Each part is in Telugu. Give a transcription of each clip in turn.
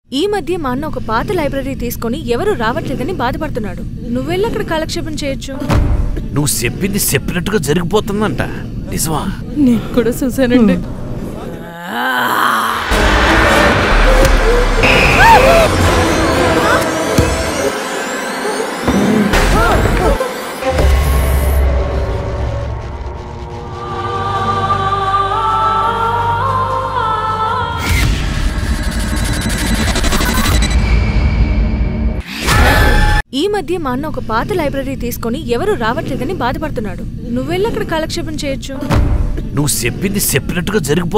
ఈ మధ్య మా అన్న ఒక పాత లైబ్రరీ తీసుకొని ఎవరు రావట్లేదని బాధపడుతున్నాడు నువ్వెళ్ళి అక్కడ కాలక్షేపం చేయొచ్చు నువ్వు చెప్పింది చెప్పినట్టుగా జరిగిపోతుందంట నిజమా నేను కూడా చూశానండి ఈ మధ్య మా అన్న ఒక పాత లైబ్రరీ తీసుకొని ఎవరు రావట్లేదని బాధపడుతున్నాడు నువ్వెళ్ళి అక్కడ కాలక్షేపం చేయొచ్చు నువ్వు చెప్పింది చెప్పినట్టుగా జరిగిపోతుందంట నిజమా నేను కూడా చూశానండి ఈ మధ్య మా అన్న ఒక పాత లైబ్రరీ తీసుకొని ఎవరు రావట్లేదని బాధపడుతున్నాడు నువ్వెళ్ళి అక్కడ కాలక్షేపం చేయొచ్చు నువ్వు చెప్పింది చెప్పినట్టుగా జరిగిపోతుందంట నిజమా నువ్వెళ్ళి అక్కడ కాలక్షేపం చేయొచ్చు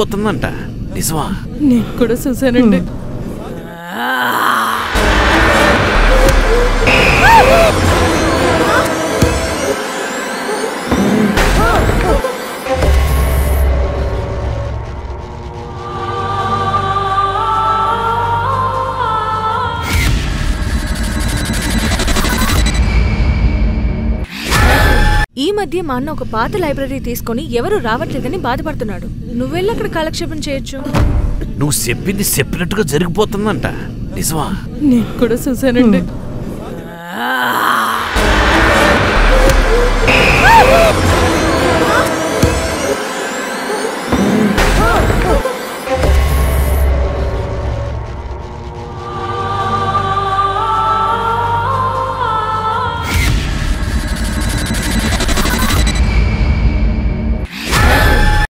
ఈ మధ్య మా అన్న ఒక పాత లైబ్రరీ తీసుకొని ఎవరు రావట్లేదని బాధపడుతున్నాడు నువ్వెళ్ళి అక్కడ కాలక్షేపం చేయొచ్చు నువ్వు చెప్పింది చెప్పినట్టుగా జరిగిపోతుందంట నిజమా నేను కూడా చూశానండి ఆ